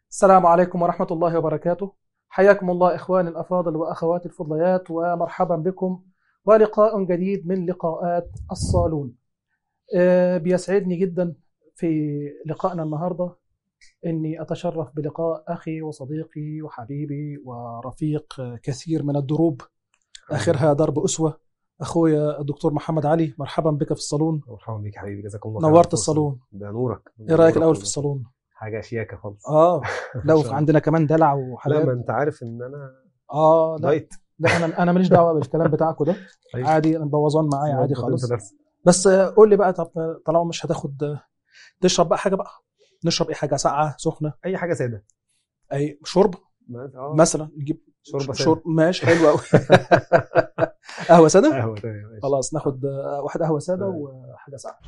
السلام عليكم ورحمة الله وبركاته حياكم الله إخواني الأفاضل وأخواتي الفضليات ومرحبا بكم ولقاء جديد من لقاءات الصالون آه، بيسعدني جدا في لقائنا النهاردة أني أتشرف بلقاء أخي وصديقي وحبيبي ورفيق آه، كثير من الدروب آخرها درب أسوة أخويا الدكتور محمد علي مرحبا بك في الصالون مرحبا بيك يا حبيبي جزاك الله خير نورت على الفرصة الصالون دي. ده نورك إيه رأيك نورك الأول في والله. الصالون؟ حاجه شياكه خالص آه لو شاء الله. عندنا كمان دلع لا وحلقات ما انت عارف ان انا آه لا دايت لا انا انا ماليش دعوه بالكلام بتاعكم ده أيوة. عادي انا بوظان معايا عادي ما خالص تنسى نفسك. بس آه، قول لي بقى طب طالما مش هتاخد تشرب بقى حاجه بقى نشرب ايه حاجه ساقعه سخنه اي حاجه ساده اي شرب ما- اه مثلا نجيب شوربه ساده شرب ماشي حلو قوي قهوه ساده قهوه تمام ماشي. خلاص ناخد آه، واحده قهوه ساده تمام. وحاجه ساقعه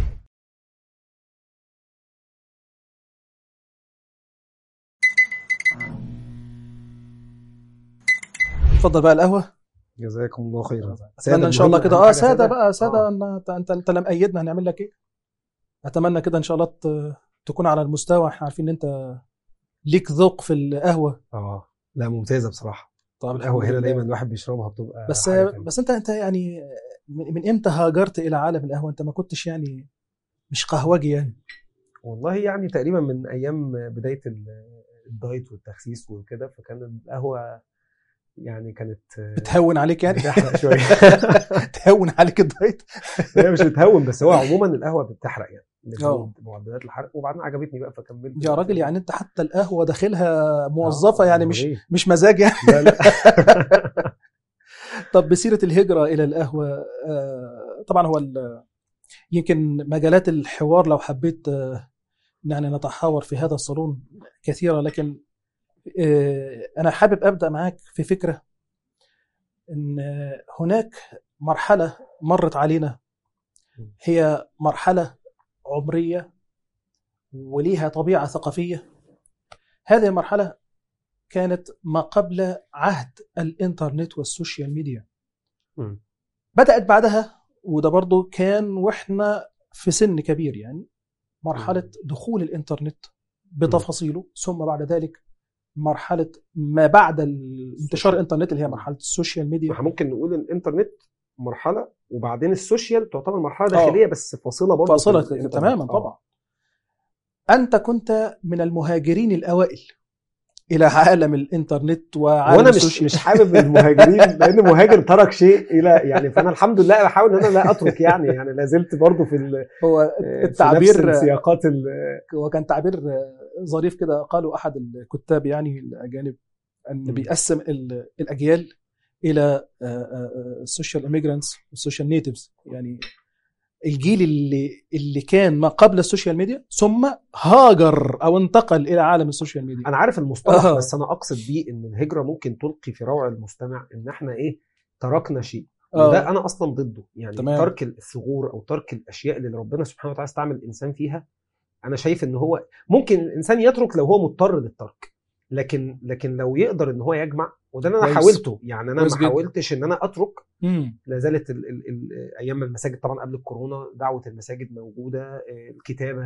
اتفضل بقى القهوه جزاكم الله خيرا اتمنى ان شاء الله مهم، كده أهم اه حاجة ساده بقى ساده آه. انت انت انت اللي مأيدنا هنعمل لك ايه اتمنى كده ان شاء الله ت- تكون على المستوى احنا عارفين ان انت ليك ذوق في القهوه اه لا ممتازه بصراحه طبعا القهوه هنا دايما الواحد بيشربها بتبقى بس حاجة تانية. بس انت انت يعني من, من امتى هاجرت الى عالم القهوه انت ما كنتش يعني مش قهوجي يعني والله يعني تقريبا من ايام بدايه ال- الدايت والتخسيس وكده فكان القهوه يعني كانت بتهون عليك يعني بتحرق شويه تهون عليك الدايت هي مش بتهون بس هو عموما القهوه بتحرق يعني آه. بتزود معدلات الحرق وبعدين عجبتني بقى فكملت يا راجل يعني انت حتى القهوه داخلها موظفه آه، يعني أمال مش إيه؟ مش مزاج يعني لا لا طب بسيرة الهجرة إلى القهوة آه، طبعا هو ال- يمكن مجالات الحوار لو حبيت آه، يعني نتحاور في هذا الصالون كثيرة لكن آه، أنا حابب أبدأ معاك في فكرة أن آه، هناك مرحلة مرت علينا هي مرحلة عمرية وليها طبيعة ثقافية هذه المرحلة كانت ما قبل عهد الإنترنت والسوشيال ميديا مم. بدأت بعدها وده برضو كان واحنا في سن كبير يعني مرحلة دخول الإنترنت بتفاصيله ثم بعد ذلك مرحلة ما بعد ال- انتشار الإنترنت اللي هي مرحلة السوشيال ميديا احنا ممكن نقول الانترنت مرحله وبعدين السوشيال تعتبر مرحله آه. داخليه بس فاصله برضه في فاصلة الإنترنت. تماما آه. طبعا أنت كنت من المهاجرين الأوائل إلى عالم الإنترنت وعالم وانا مش السوشيال مش حابب المهاجرين لان مهاجر ترك شيء الى يعني فانا الحمد لله بحاول ان انا لا اترك يعني يعني لا زلت برضه في ال- هو في نفس التعبير السياقات ال- وكان تعبير ظريف كده قاله احد الكتاب يعني الاجانب ان مم. بيقسم ال- الاجيال الى السوشيال اميجرانتس والسوشيال نيتيفز يعني الجيل اللي اللي كان ما قبل السوشيال ميديا ثم هاجر او انتقل الى عالم السوشيال ميديا انا عارف المصطلح آه. بس انا اقصد بيه ان الهجره ممكن تلقي في روع المستمع ان احنا ايه تركنا شيء آه. وده انا اصلا ضده يعني تمام. ترك الثغور او ترك الاشياء اللي ربنا سبحانه وتعالى استعمل الانسان فيها انا شايف ان هو ممكن الانسان يترك لو هو مضطر للترك لكن لكن لو يقدر ان هو يجمع وده اللي انا كويس. حاولته يعني انا كويس ما جدا. حاولتش ان انا اترك مم. لا زالت ال ال ال ايام المساجد طبعا قبل الكورونا دعوه المساجد موجوده آه، الكتابه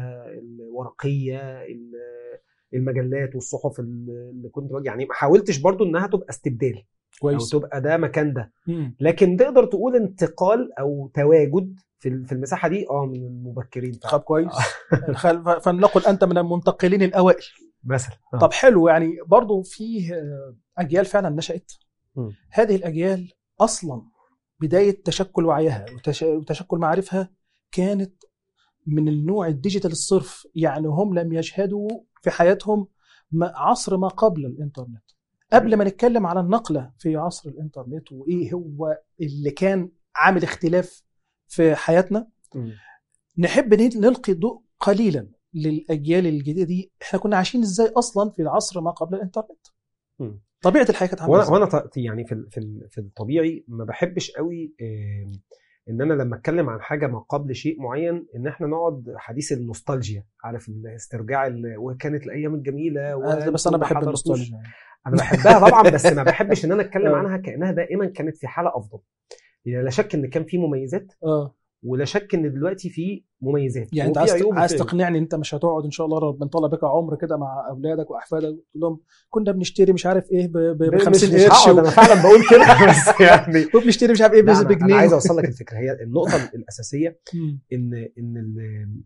الورقيه ال- المجلات والصحف اللي كنت بج- يعني ما حاولتش برضو انها تبقى استبدال او كويس تبقى ده مكان ده مم. لكن تقدر تقول انتقال او تواجد في ال- في المساحه دي اه من المبكرين فعلا. طب كويس خل- فلنقل انت من المنتقلين الاوائل مثلا آه. طب حلو يعني برضو فيه آه، اجيال فعلا نشأت مم. هذه الاجيال اصلا بدايه تشكل وعيها وتش- وتشكل معارفها كانت من النوع الديجيتال الصرف يعني هم لم يشهدوا في حياتهم ما- عصر ما قبل الانترنت قبل ما نتكلم على النقله في عصر الانترنت وايه هو اللي كان عامل اختلاف في حياتنا مم. نحب ن- نلقي ضوء قليلا للاجيال الجديده دي احنا كنا عايشين ازاي اصلا في العصر ما قبل الانترنت مم. طبيعه الحياه كانت عامله وانا ازاي وانا ط- يعني في ال- في ال- في الطبيعي ما بحبش قوي آم، ان انا لما اتكلم عن حاجه ما قبل شيء معين ان احنا نقعد حديث النوستالجيا عارف الاسترجاع ال- وكانت الايام الجميله آه، بس انا وأنتم ما بحب حضرتوش. النوستالجيا انا بحبها طبعا بس ما بحبش ان انا اتكلم آه. عنها كانها دائما كانت في حاله افضل يعني لا شك ان كان في مميزات اه ولا شك ان دلوقتي في مميزات يعني انت وفي عايز عيوب عايز وفي عيوب. تقنعني انت مش هتقعد ان شاء الله ربنا طال بك عمر كده مع اولادك واحفادك تقول لهم كنا بنشتري مش عارف ايه ب ب- ب مش 50 مش قرش هقعد انا فعلا بقول كده بس يعني وبنشتري مش عارف ايه لا، أنا- بجنيه انا عايز اوصل لك الفكره هي النقطه الاساسيه مم. ان ان ال-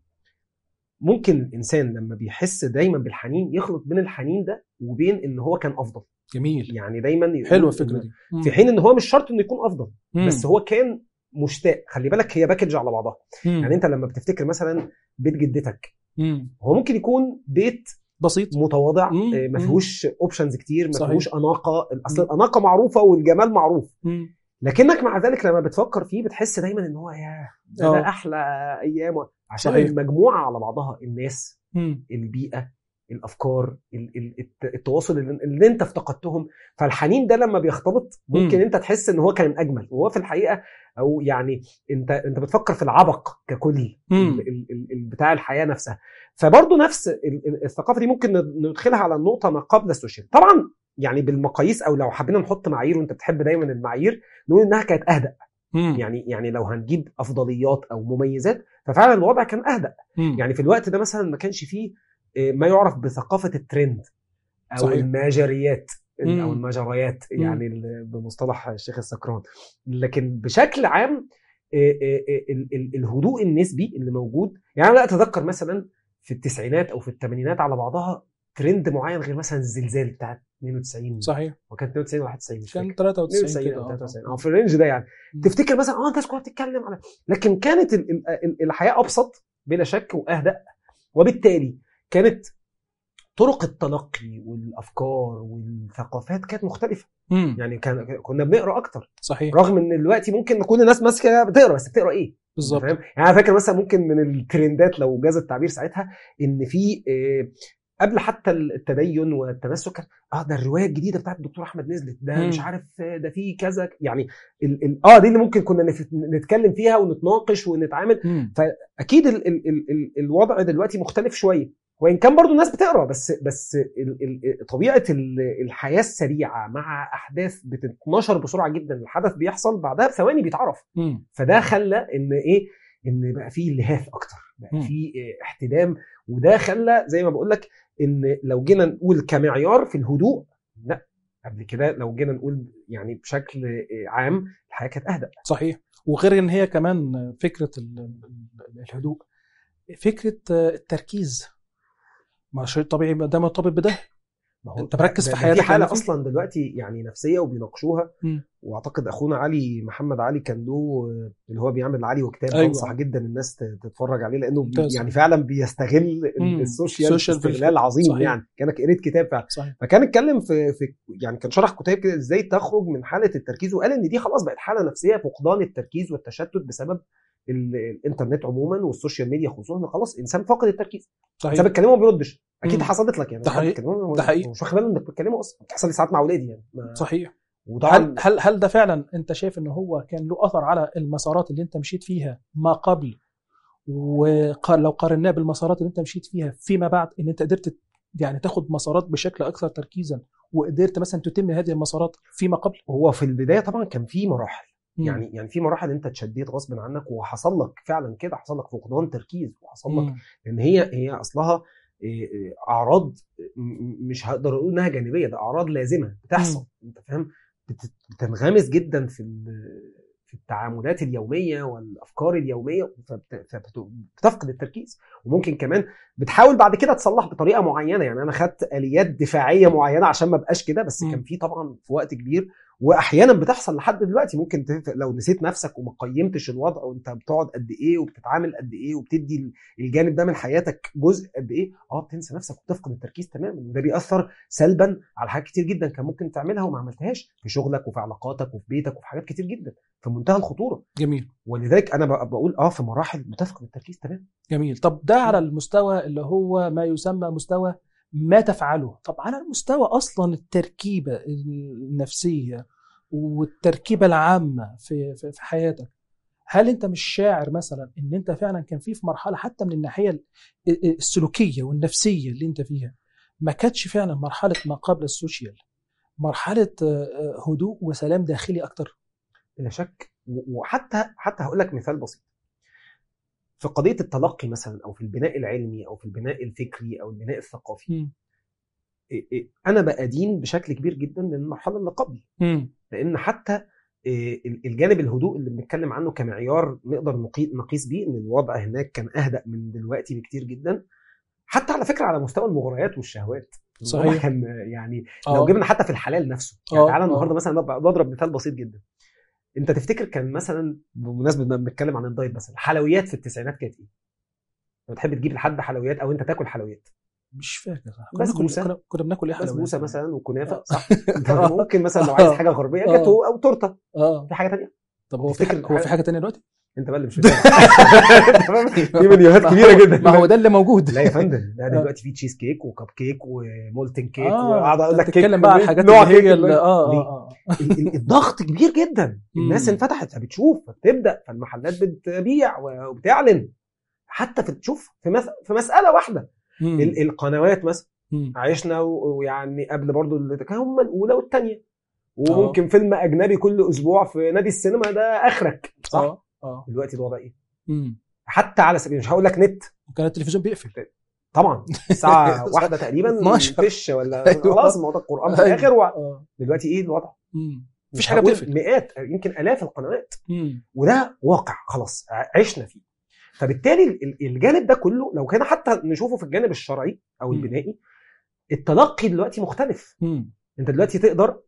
ممكن الانسان لما بيحس دايما بالحنين يخلط بين الحنين ده وبين ان هو كان افضل جميل يعني دايما يقول حلوه إن- الفكره دي مم. في حين ان هو مش شرط انه يكون افضل مم. بس هو كان مشتاق خلي بالك هي باكج على بعضها مم. يعني انت لما بتفتكر مثلا بيت جدتك مم. هو ممكن يكون بيت بسيط متواضع مم. آه، ما فيهوش اوبشنز كتير ما صحيح. فيهوش اناقه اصل مم. الاناقه معروفه والجمال معروف مم. لكنك مع ذلك لما بتفكر فيه بتحس دايما ان هو يا ده, آه. ده احلى ايام عشان صحيح. المجموعه على بعضها الناس مم. البيئه الافكار ال- ال- الت- التواصل اللي, اللي انت افتقدتهم فالحنين ده لما بيختلط ممكن مم. انت تحس ان هو كان اجمل وهو في الحقيقه او يعني انت انت بتفكر في العبق ككل مم. ال- ال- ال- ال- بتاع الحياه نفسها فبرضه نفس ال- ال- الثقافه دي ممكن ند- ندخلها على النقطه ما قبل السوشيال طبعا يعني بالمقاييس او لو حبينا نحط معايير وانت بتحب دايما المعايير نقول انها كانت اهدى مم. يعني يعني لو هنجيب افضليات او مميزات ففعلا الوضع كان اهدى مم. يعني في الوقت ده مثلا ما كانش فيه آه، ما يعرف بثقافه الترند او صحيح. صحيح. الماجريات مم. او المجريات مم. يعني ال- بمصطلح الشيخ السكران لكن بشكل عام آه، آه، آه، ال- ال- الهدوء النسبي اللي موجود يعني انا لا اتذكر مثلا في التسعينات او في الثمانينات على بعضها ترند معين غير مثلا الزلزال بتاع 92 صحيح وكان 92 ولا 91 مش كان فاكر 93 92 كده او آه. 93 او في الرينج ده يعني مم. تفتكر مثلا اه الناس كلها بتتكلم على لكن كانت ال- ال- ال- الحياه ابسط بلا شك واهدأ وبالتالي كانت طرق التلقي والافكار والثقافات كانت مختلفه مم. يعني كان كنا بنقرا اكتر صحيح رغم ان دلوقتي ممكن كل الناس ماسكه بتقرا بس بتقرا ايه بالظبط فاهم يعني انا فاكر مثلا ممكن من الترندات لو جاز التعبير ساعتها ان في آه، قبل حتى التدين والتمسك كان، اه ده الروايه الجديده بتاعت الدكتور احمد نزلت ده مم. مش عارف آه، ده في كذا يعني ال ال اه دي اللي ممكن كنا نف- نتكلم فيها ونتناقش ونتعامل مم. اكيد ال ال ال ال الوضع دلوقتي مختلف شويه وان كان برضو الناس بتقرا بس بس ال ال طبيعه ال- الحياه السريعه مع احداث بتتنشر بسرعه جدا الحدث بيحصل بعدها بثواني بيتعرف مم. فده خلى ان ايه ان بقى فيه لهاف اكتر بقى مم. فيه إيه احتدام وده خلى زي ما بقول لك ان لو جينا نقول كمعيار في الهدوء لا قبل كده لو جينا نقول يعني بشكل إيه عام الحياه كانت اهدى صحيح وغير ان هي كمان فكره ال- ال- الهدوء فكره التركيز ما شيء طبيعي ده مرتبط بده ما هو أنت مركز ده- في ده حياتك في حاله يعني في- اصلا دلوقتي يعني نفسيه وبيناقشوها مم. واعتقد اخونا علي محمد علي كان له آه، اللي هو بيعمل علي وكتاب أيوة. انصح جدا الناس ت- تتفرج عليه لانه بي ممتاز. يعني فعلا بيستغل مم. السوشيال السوشيال في استغلال عظيم صحيح. يعني كانك قريت كتاب فعلا صحيح فكان اتكلم في في يعني كان شرح كتاب كده ازاي تخرج من حاله التركيز وقال ان دي خلاص بقت حاله نفسيه فقدان التركيز والتشتت بسبب ال- الانترنت عموما والسوشيال ميديا خصوصا خلاص انسان فاقد التركيز انت صحيح بتكلمه ما بيردش اكيد مم. حصلت لك يعني ده حقيقي. بتكلمه ده حقيقي. مش واخد باله انك بتكلمه اصلا بتحصل لي ساعات مع اولادي يعني ما- صحيح وطبعا هل هل هل ده فعلا انت شايف ان هو كان له اثر على المسارات اللي انت مشيت فيها ما قبل ولو قارناه بالمسارات اللي انت مشيت فيها فيما بعد ان انت قدرت يعني تاخد مسارات بشكل اكثر تركيزا وقدرت مثلا تتم هذه المسارات فيما قبل هو في البدايه طبعا كان في مراحل مم. يعني يعني في مراحل انت اتشديت غصب عنك وحصل لك فعلا كده حصل لك فقدان تركيز وحصل لك مم. لان هي هي اصلها إيه، إيه، اعراض م- م- مش هقدر اقول انها جانبيه ده اعراض لازمه بتحصل انت فاهم بت- بتنغمس جدا في ال- في التعاملات اليوميه والافكار اليوميه فبت- فبتفقد التركيز وممكن كمان بتحاول بعد كده تصلح بطريقه معينه يعني انا خدت اليات دفاعيه معينه عشان ما بقاش كده بس مم. كان في طبعا في وقت كبير واحيانا بتحصل لحد دلوقتي ممكن تف- لو نسيت نفسك وما قيمتش الوضع وانت بتقعد قد ايه وبتتعامل قد ايه وبتدي الجانب ده من حياتك جزء قد ايه اه بتنسى نفسك وتفقد التركيز تماما وده بيأثر سلبا على حاجات كتير جدا كان ممكن تعملها وما عملتهاش في شغلك وفي علاقاتك وفي بيتك وفي حاجات كتير جدا في منتهى الخطوره جميل ولذلك انا بق- بقول اه في مراحل بتفقد التركيز تماما جميل طب ده على المستوى اللي هو ما يسمى مستوى ما تفعله طب على المستوى اصلا التركيبه النفسيه والتركيبه العامه في في في حياتك هل انت مش شاعر مثلا ان انت فعلا كان في في مرحله حتى من الناحيه ال- ال- السلوكيه والنفسيه اللي انت فيها ما كانتش فعلا مرحله ما قبل السوشيال مرحله آه، آه، هدوء وسلام داخلي اكتر بلا شك و- وحتى حتى هقول لك مثال بسيط في قضيه التلقي مثلا او في البناء العلمي او في البناء الفكري او البناء الثقافي مم. إيه إيه، انا بأدين بشكل كبير جدا للمرحله اللي قبل مم. لان حتى إيه، الجانب الهدوء اللي بنتكلم عنه كمعيار نقدر نقي- نقيس بيه ان الوضع هناك كان اهدأ من دلوقتي بكتير جدا حتى على فكره على مستوى المغريات والشهوات صحيح. الوضع كان يعني لو آه. جبنا حتى في الحلال نفسه يعني آه، تعالى آه. النهارده مثلا ب- بضرب مثال بسيط جدا انت تفتكر كان مثلا بمناسبه ما بنتكلم عن الدايت مثلا الحلويات في التسعينات كانت ايه؟ لو تحب تجيب لحد حلويات او انت تاكل حلويات مش فاكر كنا بسبوسة. بناكل كنا, كنا بناكل ايه حلويات؟ بسبوسه مثلا وكنافه آه. صح انت ممكن مثلا لو عايز حاجه غربيه آه. جاتو او تورته اه في حاجه تانية طب هو في تفتكر حاجة هو في حاجه ثانيه دلوقتي؟ انت بقى اللي مش متابع في منيوهات ما كبيره هو- جدا ما هو ده اللي موجود لا يا فندم لا آه. دلوقتي في تشيز كيك وكب كيك ومولتن كيك اه وقاعد اقول لك كيك تتكلم بقى على الحاجات نوع اللي هي كيك ال- اه ليه؟ اه اه ال- ال- الضغط كبير جدا الناس مم. انفتحت فبتشوف فبتبدا فالمحلات بتبيع وبتعلن حتى في تشوف في مس... في مساله واحده مم. ال- القنوات مثلا مم. عشنا و- ويعني قبل برضو اللي كان هم الاولى والثانيه وممكن فيلم اجنبي كل اسبوع في نادي السينما ده اخرك صح اه اه دلوقتي الوضع ايه مم. حتى على سبيل مش هقول لك نت وكان التلفزيون بيقفل طبعا الساعه واحدة تقريبا 12. فيش ولا أيوة. خلاص موضوع القران في أيوة. الاخر و... اه دلوقتي ايه الوضع مم. مش مفيش حاجه هقول بتقفل مئات يمكن الاف القنوات مم. وده واقع خلاص ع- عشنا فيه فبالتالي ال- الجانب ده كله لو كان حتى نشوفه في الجانب الشرعي او مم. البنائي التلقي دلوقتي مختلف مم. انت دلوقتي تقدر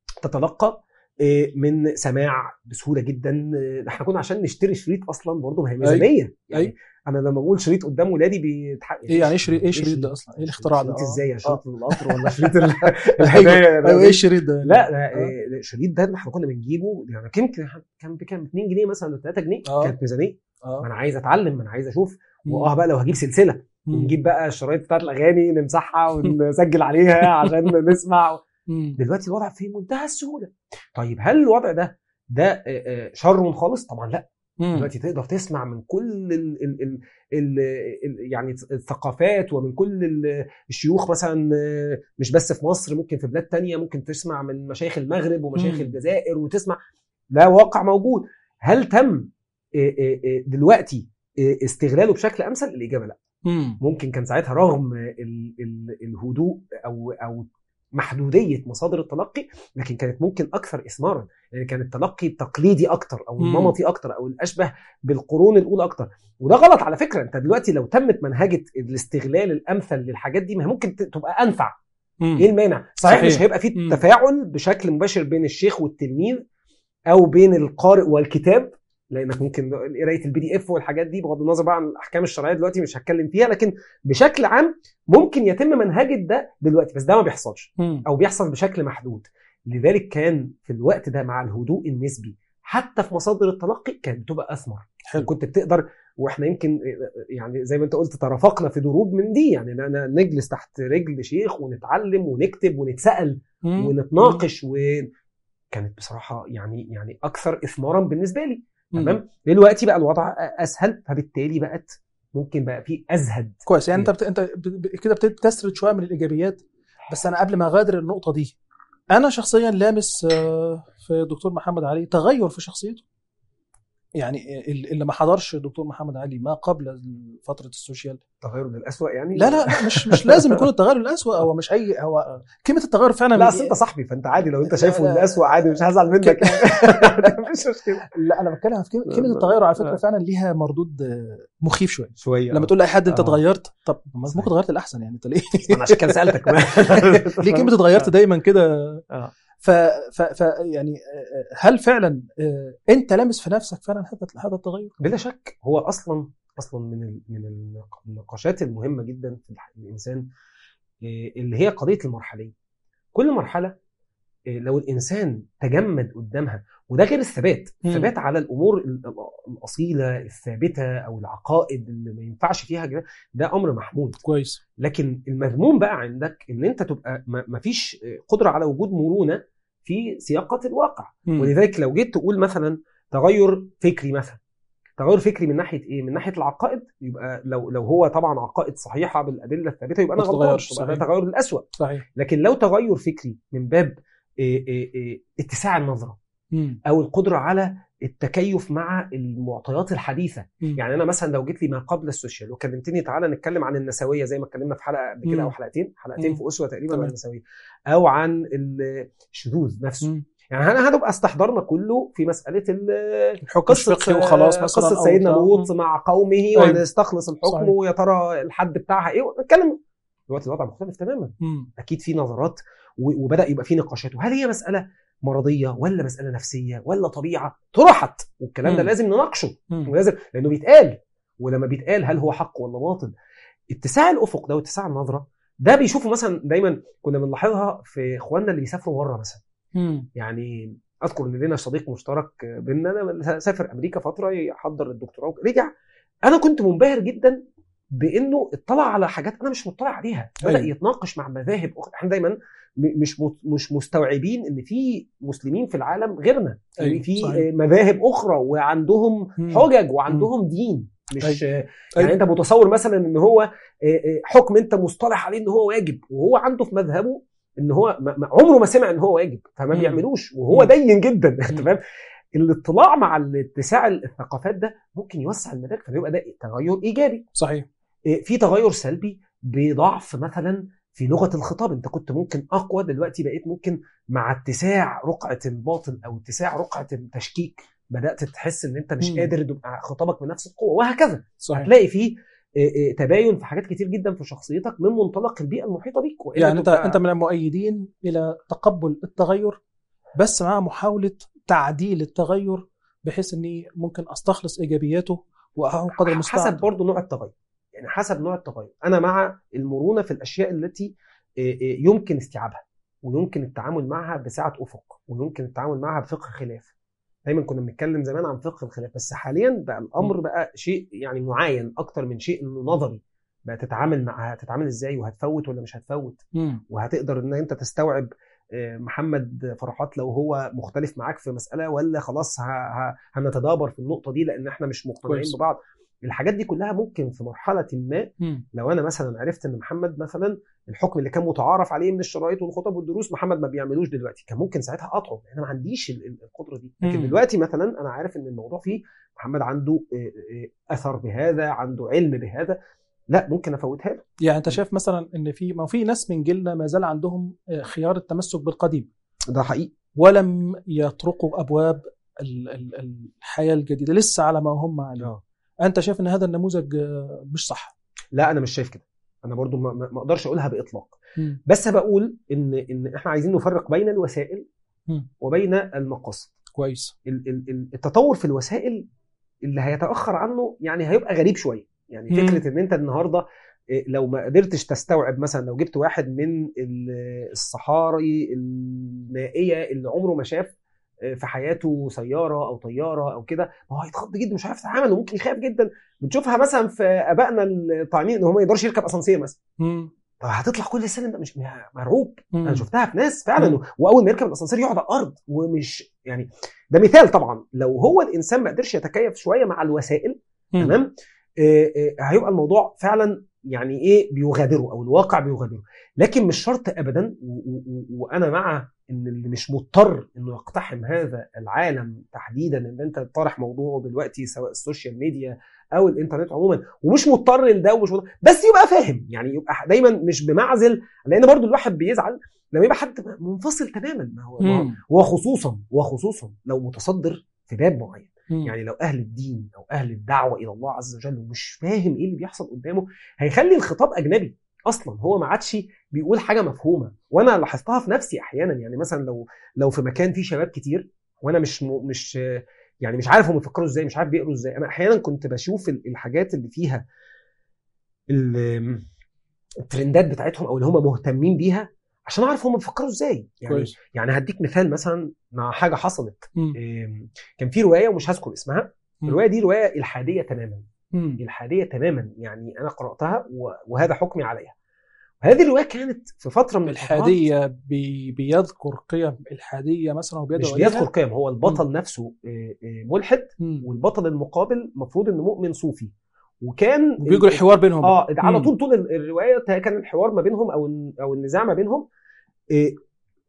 تتلقى إيه، من سماع بسهوله جدا إيه، احنا كنا عشان نشتري شريط اصلا برضه ما هي ميزانيه يعني أيوة. انا لما بقول شريط قدام ولادي بيتحقق ايه يعني ايه شريط ايه شريط ده اصلا؟ ايه الاختراع ده؟ شريط آه. ازاي يا شريط آه. القطر ولا شريط ال- الهدايا ايوه ايوه ايه الشريط ده؟ لا لا آه. إيه، الشريط ده احنا كنا بنجيبه يعني كان كان بكام 2 جنيه مثلا ولا 3 جنيه آه. كانت ميزانيه ما اه انا عايز اتعلم ما انا عايز اشوف مم. واه بقى لو هجيب سلسله مم. ونجيب بقى الشرايط بتاعت الاغاني نمسحها ونسجل عليها عشان نسمع مم. دلوقتي الوضع في منتهى السهوله طيب هل الوضع ده ده آه، آه، شر خالص طبعا لا مم. دلوقتي تقدر تسمع من كل ال ال ال ال ال يعني الثقافات ومن كل ال- الشيوخ مثلا آه، مش بس في مصر ممكن في بلاد تانية ممكن تسمع من مشايخ المغرب ومشايخ مم. الجزائر وتسمع ده واقع موجود هل تم آه، آه، آه، دلوقتي آه، استغلاله بشكل امثل الاجابه لا مم. ممكن كان ساعتها رغم ال ال الهدوء او او محدوديه مصادر التلقي لكن كانت ممكن اكثر اثمارا يعني كان التلقي التقليدي اكتر او مم. النمطي اكتر او الاشبه بالقرون الاولى اكتر وده غلط على فكره انت دلوقتي لو تمت منهجه الاستغلال الامثل للحاجات دي ما هي ممكن ت- تبقى انفع مم. ايه المانع صحيح, صحيح. مش هيبقى فيه مم. تفاعل بشكل مباشر بين الشيخ والتلميذ او بين القارئ والكتاب لانك ممكن قرايه البي دي اف والحاجات دي بغض النظر بقى عن الاحكام الشرعيه دلوقتي مش هتكلم فيها لكن بشكل عام ممكن يتم منهجه ده دلوقتي بس ده ما بيحصلش مم. او بيحصل بشكل محدود لذلك كان في الوقت ده مع الهدوء النسبي حتى في مصادر التلقي كانت بتبقى اثمر حلو كنت بتقدر واحنا يمكن يعني زي ما انت قلت ترافقنا في دروب من دي يعني إن أنا نجلس تحت رجل شيخ ونتعلم ونكتب ونتسال مم. ونتناقش وكانت بصراحه يعني يعني اكثر اثمارا بالنسبه لي مم. تمام دلوقتي بقى الوضع اسهل فبالتالي بقت ممكن بقى في ازهد كويس يعني انت مم. بت... انت ب... ب... كده ابتديت تسرد شويه من الايجابيات بس انا قبل ما اغادر النقطه دي انا شخصيا لامس آه، في دكتور محمد علي تغير في شخصيته يعني ال- اللي ما حضرش دكتور محمد علي ما قبل فتره السوشيال تغير للاسوء يعني لا لا لا مش مش لازم يكون التغير الاسوء هو مش اي هو كلمه التغير فعلا لا اصل انت صاحبي فانت عادي لو انت لا، شايفه لا. الاسوء عادي مش هزعل منك مش مشكله لا انا بتكلم في كلمه كلمة التغير على فكره فعلا ليها مردود آه، مخيف شويه شويه لما تقول لاي حد انت آه. اتغيرت طب ما صحيح. ممكن اتغيرت الاحسن يعني انت ليه انا عشان كده سالتك ليه كلمه اتغيرت دايما كده آه. ف, ف, ف يعني آه، هل فعلا آه، انت لامس في نفسك فعلا هذا هذا التغير؟ بلا شك هو اصلا اصلا من ال- من النق- النقاشات المهمه جدا في الح- الانسان إيه، اللي هي قضيه المرحليه كل مرحله إيه، لو الانسان تجمد قدامها وده غير الثبات مم. الثبات على الامور ال- ال- الاصيله الثابته او العقائد اللي ما ينفعش فيها كده، ده امر محمود كويس لكن المذموم بقى عندك ان انت تبقى ما ما فيش قدره على وجود مرونه في سياقات الواقع مم. ولذلك لو جيت تقول مثلا تغير فكري مثلا تغير فكري من ناحيه ايه؟ من ناحيه العقائد يبقى لو لو هو طبعا عقائد صحيحه بالادله الثابته يبقى انا ما غلطان تتغيرش، يبقى ده صحيح. تغير للاسوء صحيح لكن لو تغير فكري من باب إيه إيه إيه اتساع النظره مم. او القدره على التكيف مع المعطيات الحديثه مم. يعني انا مثلا لو جيت لي ما قبل السوشيال وكلمتني تعالى نتكلم عن النسويه زي ما اتكلمنا في حلقه قبل كده مم. او حلقتين حلقتين مم. في اسوه تقريبا تمام. عن النسويه او عن الشذوذ نفسه مم. يعني هن- هنبقى استحضرنا كله في مساله ال- الحكم الفقهي وخلاص مثلا قصه أو سيدنا بتاع. لوط مم. مع قومه أيوة. ونستخلص الحكم صحيح. ويا ترى الحد بتاعها ايه ونتكلم دلوقتي الوضع مختلف تماما مم. اكيد في نظرات و- وبدا يبقى في نقاشات وهل هي مساله مرضيه ولا مساله نفسيه ولا طبيعه طرحت والكلام ده مم. لازم نناقشه مم. ولازم لانه بيتقال ولما بيتقال هل هو حق ولا باطل اتساع الافق ده واتساع النظره ده بيشوفوا مثلا دايما كنا بنلاحظها في اخواننا اللي بيسافروا بره مثلا مم. يعني اذكر ان لنا صديق مشترك بيننا انا سافر امريكا فتره يحضر الدكتوراه رجع انا كنت منبهر جدا بانه اطلع على حاجات انا مش مطلع عليها بدا أيوة. يتناقش مع مذاهب أخرى احنا دايما م- مش مت- مش مستوعبين ان في مسلمين في العالم غيرنا أيوة، يعني في صحيح. مذاهب اخرى وعندهم مم. حجج وعندهم دين مش أيوة. يعني انت متصور مثلا ان هو آه، آه، حكم انت مصطلح عليه ان هو واجب وهو عنده في مذهبه ان هو ما- ما- عمره ما سمع ان هو واجب فما مم. بيعملوش وهو مم. دين جدا انت مم. فاهم الاطلاع مع الاتساع الثقافات ده ممكن يوسع المدارك فبيبقى ده تغير ايجابي صحيح إيه، في تغير سلبي بضعف مثلا في لغه الخطاب انت كنت ممكن اقوى دلوقتي بقيت ممكن مع اتساع رقعه الباطل او اتساع رقعه التشكيك بدات تحس ان انت مش مم. قادر تبقى خطابك بنفس القوه وهكذا صحيح هتلاقي فيه إيه، إيه، تباين في حاجات كتير جدا في شخصيتك من منطلق البيئه المحيطه بيك وإلا يعني انت تبقى- انت من المؤيدين الى تقبل التغير بس مع محاوله تعديل التغير بحيث اني ممكن استخلص ايجابياته واحاول قدر المستطاع حسب برضه نوع التغير يعني حسب نوع التغير انا مع المرونه في الاشياء التي إيه، إيه، يمكن استيعابها ويمكن التعامل معها بسعه افق ويمكن التعامل معها بفقه خلاف دايما كنا بنتكلم زمان عن فقه الخلاف بس حاليا بقى الامر بقى شيء يعني معاين اكتر من شيء انه نظري بقى تتعامل معها هتتعامل ازاي وهتفوت ولا مش هتفوت مم. وهتقدر ان انت تستوعب آه، محمد فرحات لو هو مختلف معاك في مساله ولا خلاص ه- ه- هنتدابر في النقطه دي لان احنا مش مقتنعين كويس. ببعض الحاجات دي كلها ممكن في مرحله ما مم. لو انا مثلا عرفت ان محمد مثلا الحكم اللي كان متعارف عليه من الشرايط والخطب والدروس محمد ما بيعملوش دلوقتي كان ممكن ساعتها اقطعه انا ما عنديش ال- ال- القدره دي لكن مم. دلوقتي مثلا انا عارف ان الموضوع فيه محمد عنده آه، آه، اثر بهذا عنده علم بهذا لا ممكن افوتها له يعني انت شايف مثلا ان في ما في ناس من جيلنا ما زال عندهم آه، خيار التمسك بالقديم ده حقيقي ولم يطرقوا ابواب ال- ال- الحياه الجديده لسه على ما هم عليه آه. انت شايف ان هذا النموذج آه، مش صح لا انا مش شايف كده انا برضو ما- ما ما اقدرش اقولها باطلاق مم. بس بقول ان ان احنا عايزين نفرق بين الوسائل مم. وبين المقاصد كويس ال- ال- ال- التطور في الوسائل اللي هيتاخر عنه يعني هيبقى غريب شويه يعني مم. فكره ان انت النهارده إيه، لو ما قدرتش تستوعب مثلا لو جبت واحد من ال- الصحاري النائيه اللي عمره ما شاف إيه، في حياته سياره او طياره او كده ما هو هيتخض جدا مش عارف يتعامل وممكن يخاف جدا بنشوفها مثلا في ابائنا الطاعمين ان هم ما يقدرش يركب اسانسير مثلا مم. طب هتطلع كل السلم ده مش مرعوب مم. انا شفتها في ناس فعلا مم. واول ما يركب الاسانسير يقعد على الارض ومش يعني ده مثال طبعا لو هو الانسان ما قدرش يتكيف شويه مع الوسائل مم. تمام آه، آه، هيبقى الموضوع فعلا يعني ايه بيغادره او الواقع بيغادره لكن مش شرط ابدا و- و- و- وانا مع ان اللي مش مضطر انه يقتحم هذا العالم تحديدا اللي انت طارح موضوعه دلوقتي سواء السوشيال ميديا او الانترنت عموما ومش مضطر لده ومش مضطر بس يبقى فاهم يعني يبقى دايما مش بمعزل لان برضو الواحد بيزعل لما يبقى حد منفصل تماما ما هو ما هو- مم. وخصوصا وخصوصا لو متصدر في باب معين مم. يعني لو اهل الدين او اهل الدعوه الى الله عز وجل ومش فاهم ايه اللي بيحصل قدامه هيخلي الخطاب اجنبي اصلا هو ما عادش بيقول حاجه مفهومه وانا لاحظتها في نفسي احيانا يعني مثلا لو لو في مكان فيه شباب كتير وانا مش م... مش يعني مش عارف هم بيفكروا ازاي مش عارف بيقروا ازاي انا احيانا كنت بشوف ال- الحاجات اللي فيها ال- الترندات بتاعتهم او اللي هم مهتمين بيها عشان اعرف هم بيفكروا ازاي يعني كويس يعني هديك مثال مثلا مع حاجه حصلت مم. إيه، كان في روايه ومش هذكر اسمها مم. الروايه دي روايه الحاديه تماما مم. الحاديه تماما يعني انا قراتها و- وهذا حكمي عليها هذه الروايه كانت في فتره من الفترات الحادية بي بيذكر قيم الحادية مثلا وبيدعو مش إليها؟ بيذكر قيم هو البطل نفسه إيه، إيه، ملحد مم. والبطل المقابل المفروض انه مؤمن صوفي وكان وبيجري حوار بينهم اه على مم. طول طول ال- الروايه كان الحوار ما بينهم او ال- او النزاع ما بينهم إيه،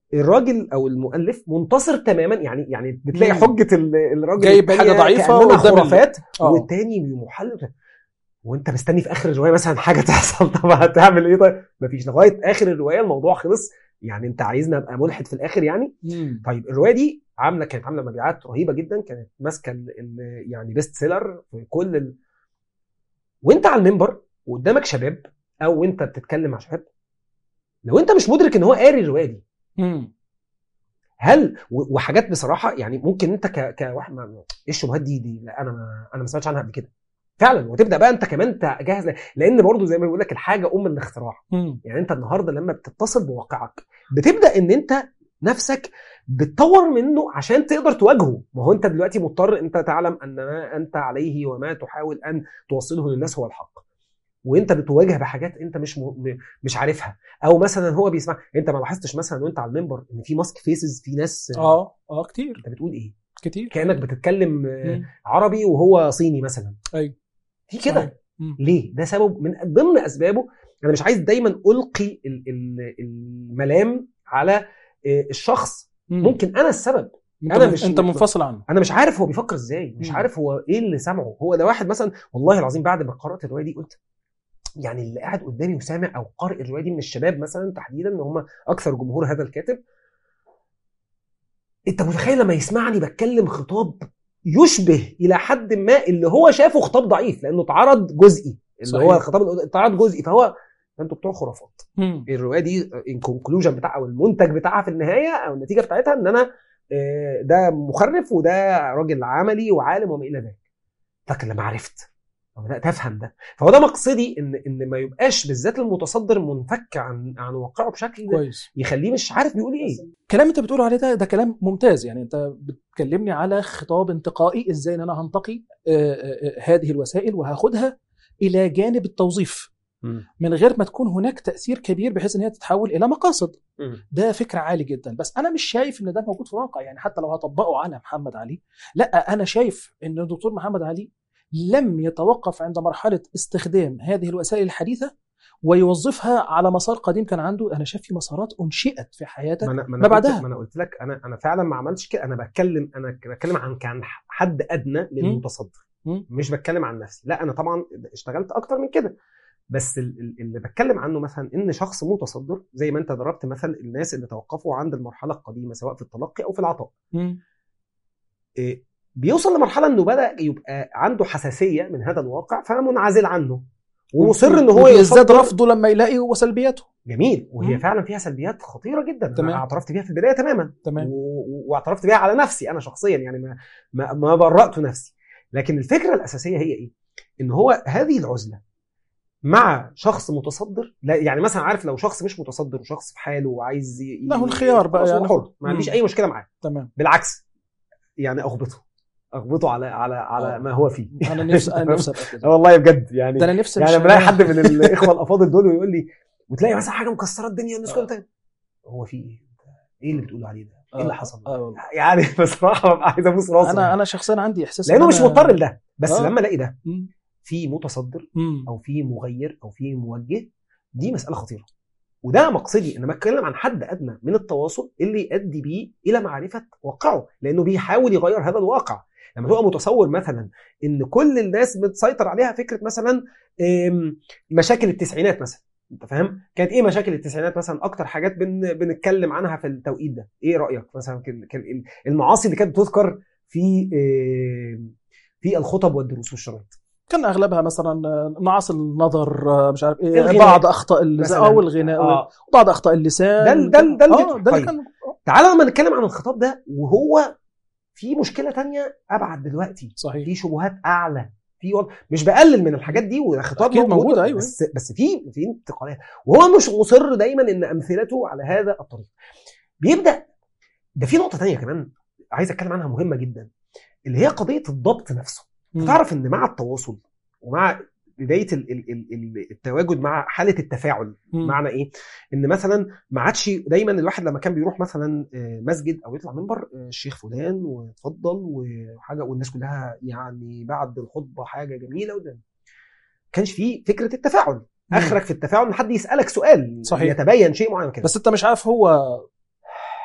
الراجل او المؤلف منتصر تماما يعني يعني بتلاقي مم. حجه ال- الراجل جايب التانية حاجة ضعيفة كأنها قدام ال- خرافات آه. والتاني محلل وانت مستني في اخر الروايه مثلا حاجه تحصل طب هتعمل ايه طيب مفيش لغايه اخر الروايه الموضوع خلص يعني انت عايزني ابقى ملحد في الاخر يعني مم. طيب الروايه دي عامله كانت عامله مبيعات رهيبه جدا كانت ماسكه ال- ال- يعني بيست سيلر في كل ال... وانت على المنبر وقدامك شباب او انت بتتكلم مع شباب لو انت مش مدرك ان هو قاري الروايه دي مم. هل و- وحاجات بصراحه يعني ممكن انت ك... كواحد ما... ايه الشبهات دي دي لا انا ما انا ما سمعتش عنها قبل كده فعلا وتبدا بقى انت كمان تجهز ل- لان برضو زي ما بيقول لك الحاجه ام الاختراع مم. يعني انت النهارده لما بتتصل بواقعك بتبدا ان انت نفسك بتطور منه عشان تقدر تواجهه ما هو انت دلوقتي مضطر انت تعلم ان ما انت عليه وما تحاول ان توصله للناس هو الحق وانت بتواجه بحاجات انت مش م... م- مش عارفها او مثلا هو بيسمع انت ما لاحظتش مثلا وانت على المنبر ان في ماسك فيسز في ناس اه اه كتير انت بتقول ايه كتير كانك بتتكلم آه، مم. عربي وهو صيني مثلا ايوه في كده صحيح. مم. ليه؟ ده سبب من ضمن اسبابه انا مش عايز دايما القي ال- ال- الملام على آه، الشخص مم. ممكن انا السبب انت أنا من- مش- انت منفصل عنه انا مش عارف هو بيفكر ازاي مش مم. عارف هو ايه اللي سمعه هو ده واحد مثلا والله العظيم بعد ما قرات الروايه دي قلت يعني اللي قاعد قدامي وسامع او قارئ الروايه دي من الشباب مثلا تحديدا ان هم اكثر جمهور هذا الكاتب انت متخيل لما يسمعني بتكلم خطاب يشبه الى حد ما اللي هو شافه خطاب ضعيف لانه اتعرض جزئي اللي صحيح. هو الخطاب اللي اتعرض جزئي فهو انتوا بتوع خرافات مم. الروايه دي الكونكلوجن بتاعها او المنتج بتاعها في النهايه او النتيجه بتاعتها ان انا آه، ده مخرف وده راجل عملي وعالم وما الى ذلك لكن لما عرفت وبدات افهم ده فهو ده مقصدي ان ان ما يبقاش بالذات المتصدر منفك عن عن واقعه بشكل كويس يخليه مش عارف بيقول ايه الكلام انت بتقوله عليه ده ده كلام ممتاز يعني انت بتكلمني على خطاب انتقائي ازاي ان انا هنتقي آه، آه، آه، هذه الوسائل وهاخدها الى جانب التوظيف من غير ما تكون هناك تاثير كبير بحيث ان هي تتحول الى مقاصد ده فكر عالي جدا بس انا مش شايف ان ده موجود في الواقع يعني حتى لو هطبقه على محمد علي لا انا شايف ان الدكتور محمد علي لم يتوقف عند مرحله استخدام هذه الوسائل الحديثه ويوظفها على مسار قديم كان عنده انا شايف في مسارات انشئت في حياتك ما انا ما ما انا بعدها. قلت- ما انا قلت لك انا انا فعلا ما عملتش كده انا بتكلم انا بتكلم عن كان حد ادنى للمتصدر مم. مش بتكلم عن نفسي لا انا طبعا اشتغلت اكتر من كده بس ال- ال- اللي بتكلم عنه مثلا ان شخص متصدر زي ما انت ضربت مثل الناس اللي توقفوا عند المرحله القديمه سواء في التلقي او في العطاء مم. إيه، بيوصل لمرحله انه بدا يبقى عنده حساسيه من هذا الواقع فمنعزل عنه ومصر ان هو يزداد يصدر رفضه لما يلاقي وسلبياته جميل وهي مم. فعلا فيها سلبيات خطيره جدا تمام. انا اعترفت بيها في البدايه تماما تمام و- و- واعترفت بيها على نفسي انا شخصيا يعني ما ما, ما برأت نفسي لكن الفكره الاساسيه هي ايه؟ ان هو هذه العزله مع شخص متصدر لا يعني مثلا عارف لو شخص مش متصدر وشخص في حاله وعايز ي- له الخيار بقى خلاص هو يعني. حر ما عنديش مم. اي مشكله معاه تمام بالعكس يعني اغبطه اغبطه على على على آه. ما هو فيه انا نفسي انا نفسي ابقى آه كده والله بجد يعني ده انا نفسي يعني مش- لما الاقي حد من الاخوه الافاضل دول ويقول لي وتلاقي مثلا حاجه مكسره الدنيا الناس كلها بتعمل. هو في ايه؟ ايه اللي بتقولوا عليه ده؟ ايه اللي آه، حصل؟ آه والله. يعني بصراحه ببقى عايز ابوس راسه انا يعني. انا شخصيا عندي احساس لانه إن مش أنا- مضطر لده بس آه. لما الاقي ده مم. في متصدر مم. او في مغير او في موجه دي مساله خطيره وده مقصدي ان بتكلم عن حد ادنى من التواصل اللي يؤدي بيه الى معرفه واقعه لانه بيحاول يغير هذا الواقع لما تبقى متصور مثلا ان كل الناس بتسيطر عليها فكره مثلا آم، مشاكل التسعينات مثلا انت فاهم كانت ايه مشاكل التسعينات مثلا اكتر حاجات بن بنتكلم عنها في التوقيت ده ايه رايك مثلا كان كان المعاصي اللي كانت بتذكر في آم، في الخطب والدروس والشرايط كان اغلبها مثلا نعاس النظر مش عارف ايه الغناء. بعض اخطاء اللسان مثلاً. او الغناء اه بعض اخطاء اللسان ده ال- ده ال- ده اللي- اه ده اللي طيب. كان تعالى لما نتكلم عن الخطاب ده وهو في مشكله تانية ابعد دلوقتي صحيح في شبهات اعلى في وضع مش بقلل من الحاجات دي والخطاب أكيد موجودة، أيوة. بس بس في في انتقالات وهو مش مصر دايما ان امثلته على هذا الطريق بيبدا ده في نقطه تانية كمان عايز اتكلم عنها مهمه جدا اللي هي قضيه الضبط نفسه مم. تعرف ان مع التواصل ومع بدايه ال- ال- ال- ال- التواجد مع حاله التفاعل مم. معنى ايه؟ ان مثلا ما عادش دايما الواحد لما كان بيروح مثلا آه، مسجد او يطلع منبر آه، الشيخ فلان واتفضل وحاجه والناس كلها يعني بعد الخطبه حاجه جميله وده كانش فيه فكره التفاعل مم. اخرك في التفاعل ان حد يسالك سؤال صحيح. يتبين شيء معين كده بس انت مش عارف هو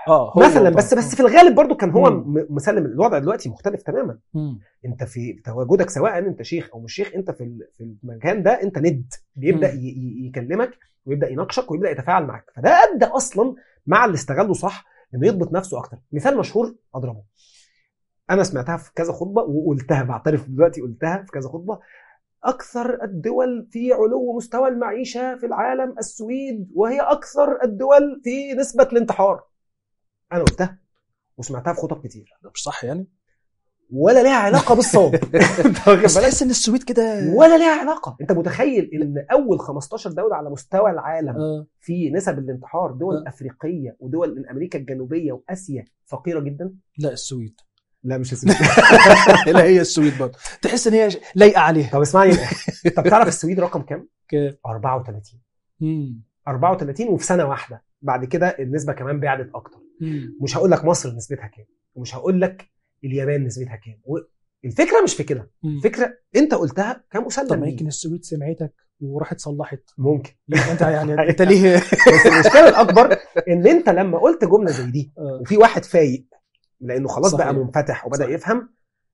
اه هو مثلا طبعاً. بس بس في الغالب برضو كان هو مم. م- مسلم الوضع دلوقتي مختلف تماما مم. انت في تواجدك سواء انت شيخ او مش شيخ انت في ال- في المكان ده انت ند بيبدا مم. ي- ي- يكلمك ويبدا يناقشك ويبدا يتفاعل معاك فده ادى اصلا مع اللي استغله صح انه يضبط نفسه اكتر مثال مشهور اضربه انا سمعتها في كذا خطبه وقلتها بعترف دلوقتي قلتها في كذا خطبه اكثر الدول في علو مستوى المعيشه في العالم السويد وهي اكثر الدول في نسبه الانتحار انا قلتها وسمعتها في خطب كتير ده مش صح يعني ولا ليها علاقه بالصوت انت واخد بس بالك؟ تحس ان السويد كده ولا ليها علاقه انت متخيل ان اول 15 دوله على مستوى العالم آه. في نسب الانتحار دول آه. افريقيه ودول من امريكا الجنوبيه واسيا فقيره جدا لا السويد لا مش السويد لا هي السويد برضه تحس ان هي لايقه عليها طب اسمعني طب تعرف السويد رقم كام ك- 34 مم. 34 وفي سنه واحده بعد كده النسبه كمان بعدت اكتر مم. مش هقول لك مصر نسبتها كام ومش هقول لك اليابان نسبتها كام و- الفكره مش في كده مم. الفكره انت قلتها كان مسلم طب ما ليه. يمكن السويد سمعتك وراحت صلحت ممكن يبقى انت يعني انت ليه بس المشكله الاكبر ان انت لما قلت جمله زي دي آه. وفي واحد فايق لانه خلاص صحيح. بقى منفتح وبدا صحيح. يفهم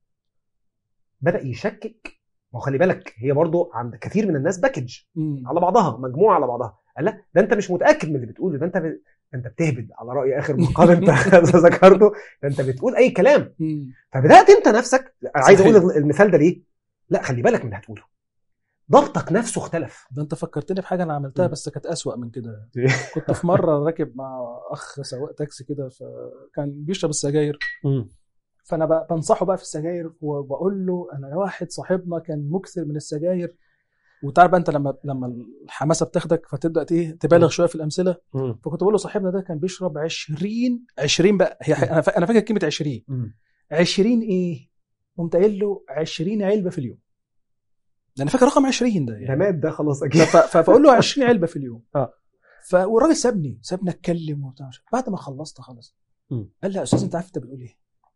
بدا يشكك ما هو خلي بالك هي برضو عند كثير من الناس باكج مم. على بعضها مجموعه على بعضها قال لا ده انت مش متاكد من اللي بتقوله ده انت ب... ده انت بتهبد على راي اخر مقال انت ذكرته ده انت بتقول اي كلام مم. فبدات انت نفسك عايز صحيح. اقول المثال ده ليه لا خلي بالك من اللي هتقوله ضبطك نفسه اختلف ده انت فكرتني بحاجه انا عملتها مم. بس كانت اسوأ من كده كنت في مره راكب مع اخ سواق تاكسي كده فكان بيشرب السجاير فانا بقى بنصحه بقى في السجاير وبقول له انا واحد صاحبنا كان مكثر من السجاير وتعرف بقى انت لما لما الحماسه بتاخدك فتبدا ايه تبالغ شويه في الامثله فكنت بقول له صاحبنا ده كان بيشرب 20 20 بقى هي انا فا- انا فاكر كلمه 20 20 ايه؟ قمت قايل له 20 علبه في اليوم ده انا فاكر رقم 20 ده ده يعني مات ده خلاص اكيد ف- ف- فاقول له 20 علبه في اليوم اه. ف والراجل سابني سابني اتكلم وبتاع مش عارف. بعد ما خلصت خلاص مم. قال لي يا استاذ انت عارف انت بتقول ايه؟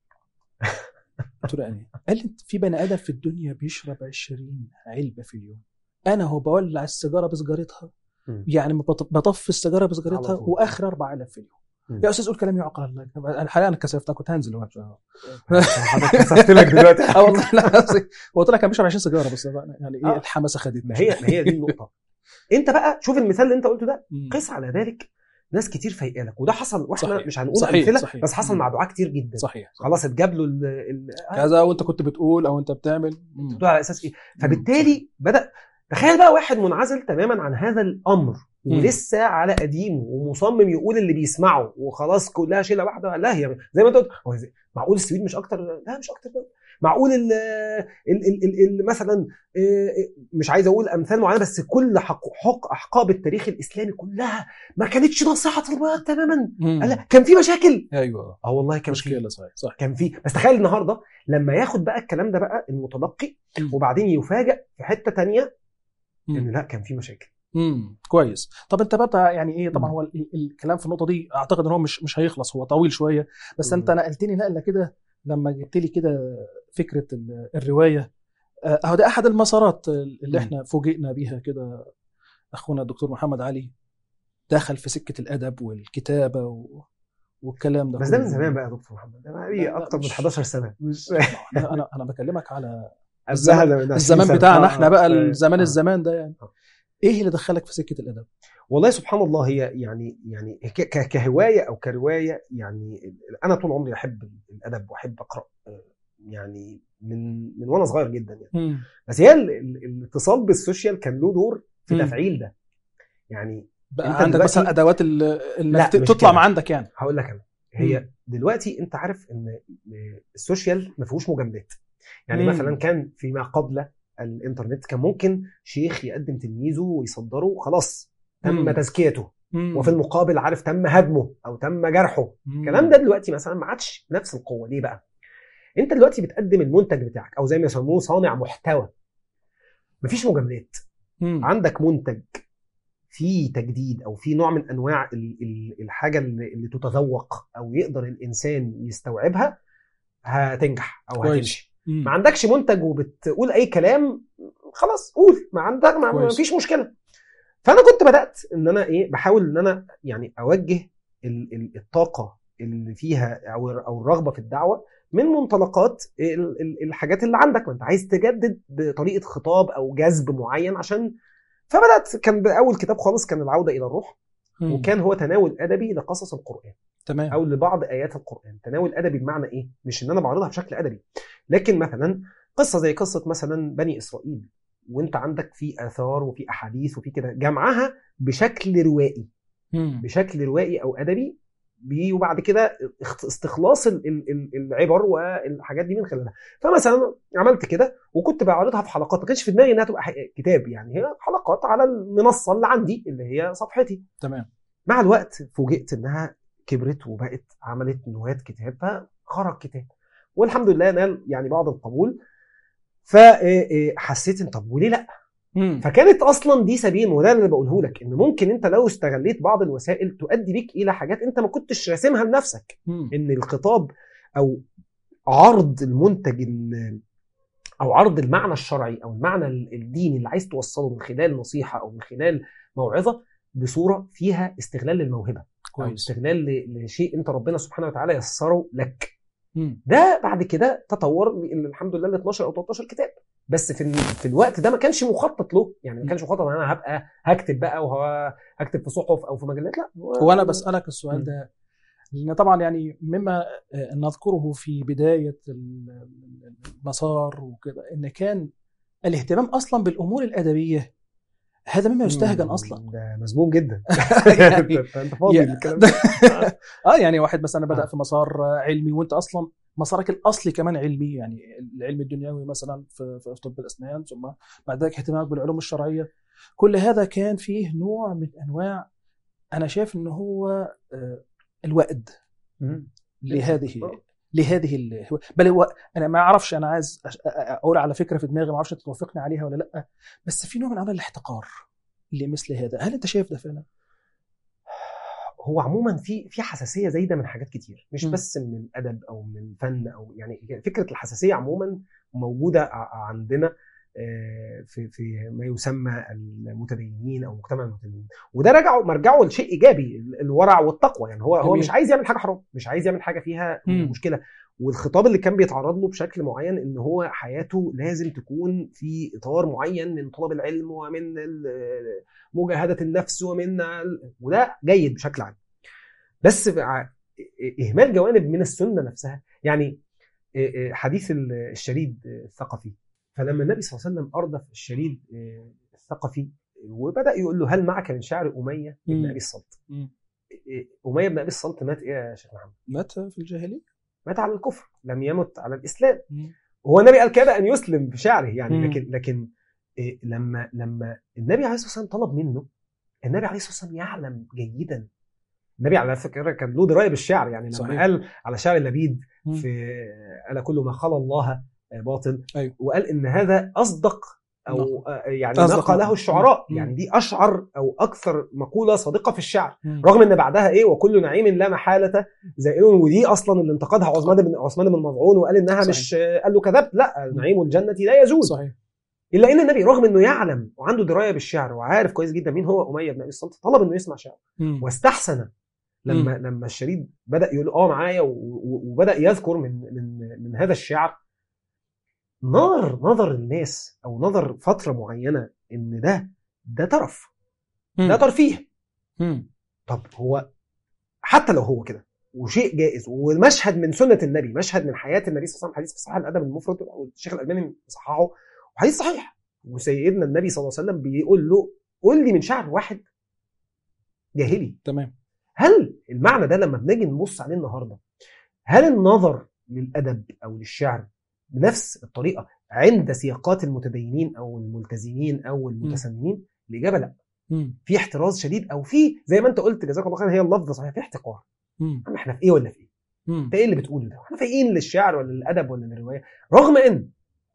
قلت له يعني إيه؟ قال لي انت في بني ادم في الدنيا بيشرب 20 علبه في اليوم انا هو بولع السيجاره بسجارتها مم. يعني بط- بطفي السيجاره على بسجارتها طول. واخر اربع علب في اليوم مم. يا استاذ قول كلام يعقل الله الحقيقه انا كسفت أنا كنت هنزل وقت. حضرتك كسفت لك دلوقتي اه والله لا قصدي هو طلع كان بيشرب 20 سيجاره بس بقى يعني ايه آه. الحماسه خدتني ما هي ما هي دي النقطه انت بقى شوف المثال اللي انت قلته ده مم. قس على ذلك ناس كتير فايقه لك وده حصل واحنا صحيح. مش هنقول صحيح. امثله صحيح. بس حصل مم. مع دعاه كتير جدا صحيح خلاص اتجاب له ال- ال- آه، كذا وانت كنت بتقول او انت بتعمل مم. بتقول على اساس ايه فبالتالي بدا تخيل بقى واحد منعزل تماما عن هذا الامر مم. ولسه على قديمه ومصمم يقول اللي بيسمعه وخلاص كلها شيله واحده لا هي زي ما انت قلت هو زي- معقول السويد مش اكتر لا مش اكتر ده. معقول ال ال ال ال ال مثلا آه، مش عايز اقول امثال معينه بس كل حق حق احقاب التاريخ الاسلامي كلها ما كانتش ناصحه البياض تماما مم. قال لا كان في مشاكل ايوه اه والله كان في مشكله صحيح صح كان في بس تخيل النهارده لما ياخد بقى الكلام ده بقى المتلقي مم. وبعدين يفاجئ في حته تانية ان مم. لا كان في مشاكل امم كويس طب انت بقى يعني ايه طبعا مم. هو ال- ال- الكلام في النقطه دي اعتقد ان هو مش مش هيخلص هو طويل شويه بس مم. انت نقلتني نقله كده لما جبت لي كده فكره ال- الروايه آه، اهو ده احد المسارات اللي مم. احنا فوجئنا بيها كده اخونا الدكتور محمد علي دخل في سكه الادب والكتابه و... والكلام ده بس ده من كله. زمان بقى يا دكتور محمد ده لا، بقى لا، اكتر من مش- 11 سنه مش انا انا انا بكلمك على قبلها ده من 20 الزمان سنة. بتاعنا آه، احنا بقى آه، الزمان آه. الزمان ده يعني آه. ايه اللي دخلك في سكه الادب؟ والله سبحان الله هي يعني يعني ك- ك- كهوايه او كروايه يعني انا طول عمري احب الادب واحب اقرا آه، يعني من من وانا صغير جدا يعني مم. بس هي ال- ال- الاتصال بالسوشيال كان له دور في مم. تفعيل ده يعني بقى أنت عندك دلوقتي- مثلا ادوات ال- لا، انك مش تطلع كده. ما عندك يعني هقول لك انا هي مم. دلوقتي انت عارف ان السوشيال ما فيهوش مجاملات يعني مم. مثلا كان فيما قبل الانترنت كان ممكن شيخ يقدم تلميذه ويصدره خلاص تم مم. تزكيته مم. وفي المقابل عارف تم هدمه او تم جرحه مم. الكلام ده دلوقتي مثلا ما عادش بنفس القوه ليه بقى انت دلوقتي بتقدم المنتج بتاعك او زي ما يسموه صانع محتوى مفيش مجاملات مم. عندك منتج في تجديد او في نوع من انواع ال- ال- الحاجه اللي اللي تتذوق او يقدر الانسان يستوعبها هتنجح او كويس. هتمشي مم. ما عندكش منتج وبتقول اي كلام خلاص قول ما عندك ما, ما كويس. فيش مشكله فانا كنت بدات ان انا ايه بحاول ان انا يعني اوجه ال- ال- الطاقه اللي فيها او او الرغبه في الدعوه من منطلقات ال- ال- الحاجات اللي عندك ما انت عايز تجدد بطريقه خطاب او جذب معين عشان فبدات كان باول كتاب خالص كان العوده الى الروح مم. وكان هو تناول ادبي لقصص القران تمام او لبعض ايات القران تناول ادبي بمعنى ايه مش ان انا بعرضها بشكل ادبي لكن مثلا قصه زي قصه مثلا بني اسرائيل وانت عندك في اثار وفي احاديث وفي كده جمعها بشكل روائي مم. بشكل روائي او ادبي بي- وبعد كده اخت- استخلاص ال- ال- ال- العبر والحاجات دي من خلالها فمثلا عملت كده وكنت بعرضها في حلقات ما كانش في دماغي انها تبقى ح- كتاب يعني هي حلقات على المنصه اللي عندي اللي هي صفحتي تمام مع الوقت فوجئت انها كبرت وبقت عملت نواة كتاب فخرج كتاب والحمد لله نال يعني بعض القبول فحسيت ان طب وليه لا مم. فكانت اصلا دي سبيل وده اللي بقوله لك ان ممكن انت لو استغليت بعض الوسائل تؤدي بيك الى حاجات انت ما كنتش راسمها لنفسك مم. ان الخطاب او عرض المنتج ال- او عرض المعنى الشرعي او المعنى ال- الديني اللي عايز توصله من خلال نصيحه او من خلال موعظه بصوره فيها استغلال للموهبه او كويس استغلال ل- لشيء انت ربنا سبحانه وتعالى يسره لك مم. ده بعد كده تطور ل- الحمد لله ل 12 او 13 كتاب بس في ال- في الوقت ده ما كانش مخطط له يعني ما كانش مخطط ان انا هبقى هكتب بقى وهكتب في صحف او في مجلات لا هو انا بسالك السؤال مم. ده لان طبعا يعني مما آه، نذكره في بدايه ال- المسار وكده ان كان الاهتمام اصلا بالامور الادبيه هذا مما يستهجن اصلا ده مذموم جدا يعني- انت أنت فاضي يا- للكلام ده اه يعني واحد مثلا بدا آه. في مسار علمي وانت اصلا مسارك الاصلي كمان علمي يعني العلم الدنيوي مثلا في في طب الاسنان ثم بعد ذلك اهتمامك بالعلوم الشرعيه كل هذا كان فيه نوع من انواع انا شايف ان هو آه، الوأد مم. لهذه آه. لهذه ال... بل هو انا ما اعرفش انا عايز أش- أ- أ- اقول على فكره في دماغي ما اعرفش توافقني عليها ولا لا بس في نوع من انواع الاحتقار لمثل هذا هل انت شايف ده فعلا؟ هو عموما في في حساسيه زايده من حاجات كتير مش مم. بس من الادب او من الفن او يعني فكره الحساسيه عموما موجوده ع- عندنا آه، في في ما يسمى المتدينين او مجتمع المتدينين وده رجعه مرجعه لشيء ايجابي ال- الورع والتقوى يعني هو هو جميل. مش عايز يعمل حاجه حرام مش عايز يعمل حاجه فيها مم. مشكله والخطاب اللي كان بيتعرض له بشكل معين ان هو حياته لازم تكون في اطار معين من طلب العلم ومن ال- مجاهده النفس ومن ال- وده جيد بشكل عام بس بقى اهمال جوانب من السنه نفسها يعني حديث الشريد الثقفي فلما النبي صلى الله عليه وسلم اردف الشريد الثقفي وبدا يقول له هل معك من شعر اميه بن مم. ابي الصلت مم. اميه بن ابي الصلت مات ايه يا شيخ محمد مات في الجاهليه؟ مات على الكفر لم يمت على الاسلام مم. هو النبي قال كده ان يسلم في شعره يعني مم. لكن لكن إيه لما لما النبي عليه الصلاه والسلام طلب منه النبي عليه الصلاه والسلام يعلم جيدا النبي على فكره كان له درايه بالشعر يعني لما صحيح. قال على شعر لبيد مم. في الا كل ما خلا الله باطل أيوة. وقال ان هذا اصدق او آه، يعني ما أصدق قاله نقل. الشعراء مم. يعني دي اشعر او اكثر مقوله صادقه في الشعر مم. رغم ان بعدها ايه وكل نعيم لا محاله زائل ودي اصلا اللي انتقدها عثمان بن عثمان بن مظعون وقال انها صحيح. مش قال له كذبت لا نعيم الجنه لا يزول صحيح الا ان النبي رغم انه يعلم وعنده درايه بالشعر وعارف كويس جدا مين هو اميه بن ابي الصلت طلب انه يسمع شعر مم. واستحسن لما لما الشريد بدا يقول اه معايا و- و- وبدا يذكر من من من هذا الشعر نظر نظر الناس او نظر فتره معينه ان ده ده ترف مم. ده ترفيه مم. طب هو حتى لو هو كده وشيء جائز ومشهد من سنه النبي مشهد من حياه النبي صلى الله عليه وسلم حديث في صحيح الادب المفرد والشيخ الالباني صححه وحديث صحيح وسيدنا النبي صلى الله عليه وسلم بيقول له قول لي من شعر واحد جاهلي تمام هل المعنى ده لما بنيجي نبص عليه النهارده هل النظر للادب او للشعر بنفس الطريقه عند سياقات المتدينين او الملتزمين او المتسننين الاجابه لا مم. في احتراز شديد او في زي ما انت قلت جزاك الله خير هي اللفظ صحيح في احتقار مم. أما احنا في ايه ولا في ايه مم. انت ايه اللي بتقوله ده احنا فايقين للشعر ولا للادب ولا للروايه رغم ان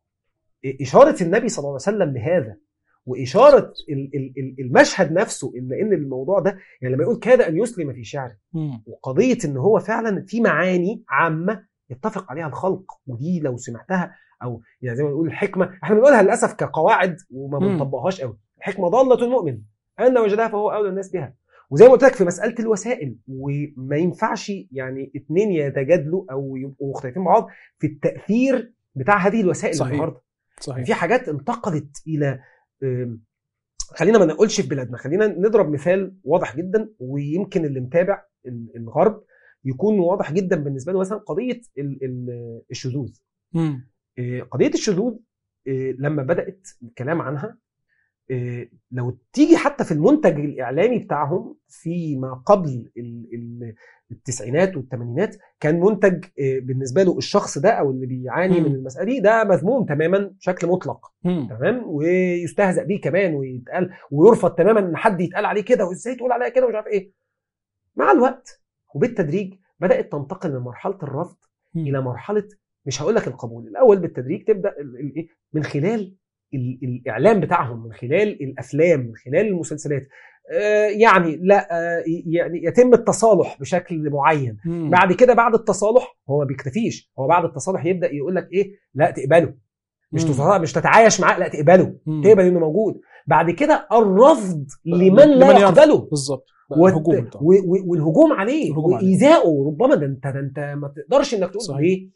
اشاره النبي صلى الله عليه وسلم لهذا واشاره ال- ال- ال- المشهد نفسه ان ان الموضوع ده يعني لما يقول كاد ان يسلم في شعره مم. وقضيه ان هو فعلا في معاني عامه يتفق عليها الخلق ودي لو سمعتها او يعني زي ما بنقول الحكمه احنا بنقولها للاسف كقواعد وما مم. بنطبقهاش قوي الحكمه ضاله المؤمن ان وجدها فهو اولى الناس بها وزي ما قلت لك في مساله الوسائل وما ينفعش يعني اتنين يتجادلوا او يبقوا مختلفين مع بعض في التاثير بتاع هذه الوسائل صحيح. النهارده صحيح في حاجات انتقلت الى آم، خلينا ما نقولش في بلادنا خلينا نضرب مثال واضح جدا ويمكن اللي متابع ال- الغرب يكون واضح جدا بالنسبه له مثلا قضيه ال- ال- الشذوذ مم. آه، قضيه الشذوذ آه، لما بدات الكلام عنها آه، لو تيجي حتى في المنتج الاعلامي بتاعهم فيما قبل ال- ال- التسعينات والثمانينات كان منتج آه، بالنسبه له الشخص ده او اللي بيعاني مم. من المساله دي ده مذموم تماما بشكل مطلق مم. تمام ويستهزأ بيه كمان ويتقال ويرفض تماما ان حد يتقال عليه كده وازاي تقول عليا كده ومش عارف ايه مع الوقت وبالتدريج بدات تنتقل من مرحله الرفض مم. الى مرحله مش هقول لك القبول الاول بالتدريج تبدا ال- ال- إيه؟ من خلال ال- الاعلام بتاعهم من خلال الافلام من خلال المسلسلات آه، يعني لا آه، يعني يتم التصالح بشكل معين مم. بعد كده بعد التصالح هو ما بيكتفيش هو بعد التصالح يبدا يقول لك ايه لا تقبله مش مم. تصالح مش تتعايش معاه لا تقبله مم. تقبل انه موجود بعد كده الرفض لمن لا لمن يرفض. يقبله بالظبط والت- الهجوم طبعا. و- و- والهجوم عليه الهجوم عليه. وايذائه ربما ده انت ده انت ما تقدرش انك تقول صحيح. ليه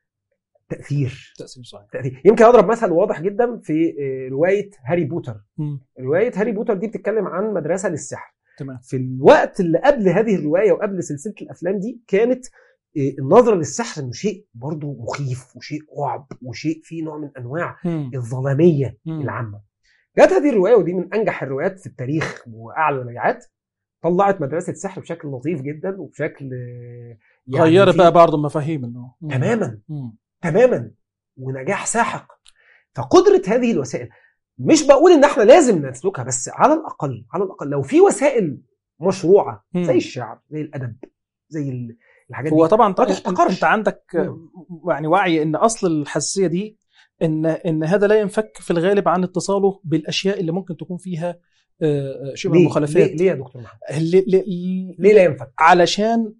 تاثير تأثير صحيح تاثير يمكن اضرب مثل واضح جدا في آه، روايه هاري بوتر مم. روايه هاري بوتر دي بتتكلم عن مدرسه للسحر تمام في الوقت اللي قبل هذه الروايه وقبل سلسله الافلام دي كانت آه، النظره للسحر انه شيء برضه مخيف وشيء رعب وشيء فيه نوع من انواع مم. الظلاميه مم. العامه جت هذه الروايه ودي من انجح الروايات في التاريخ واعلى المبيعات طلعت مدرسه سحر بشكل لطيف جدا وبشكل آه، يعني غيرت فيه- بقى بعض المفاهيم انه مم. تماما مم. تماما ونجاح ساحق فقدره هذه الوسائل مش بقول ان احنا لازم نسلكها بس على الاقل على الاقل لو في وسائل مشروعه مم. زي الشعر زي الادب زي ال- الحاجات هو دي طبعا ما انت, تحتقرش. انت عندك مم. يعني وعي ان اصل الحساسيه دي ان ان هذا لا ينفك في الغالب عن اتصاله بالاشياء اللي ممكن تكون فيها آه، شبه ليه؟ مخالفات ليه, ليه يا دكتور محمد ليه, ليه, ليه لا ينفك علشان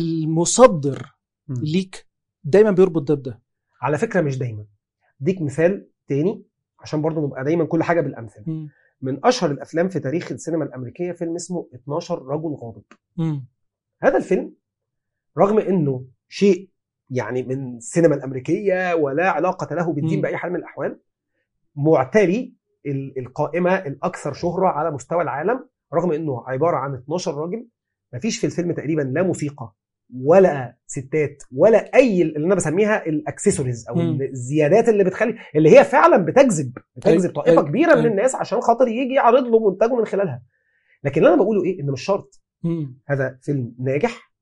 المصدر مم. ليك دايما بيربط ده بده على فكره مش دايما اديك مثال تاني عشان برضه نبقى دايما كل حاجه بالامثله مم. من اشهر الافلام في تاريخ السينما الامريكيه فيلم اسمه 12 رجل غاضب مم. هذا الفيلم رغم انه شيء يعني من السينما الامريكيه ولا علاقه له بالدين مم. باي حال من الاحوال معتري ال- القائمه الاكثر شهره على مستوى العالم رغم انه عباره عن 12 راجل مفيش في الفيلم تقريبا لا موسيقى ولا ستات ولا اي اللي انا بسميها الاكسسوارز او مم. الزيادات اللي بتخلي اللي هي فعلا بتجذب بتجذب أي- طائفه أي- كبيره من أي. الناس عشان خاطر يجي يعرض له منتجه من خلالها لكن اللي انا بقوله ايه ان مش شرط مم. هذا فيلم ناجح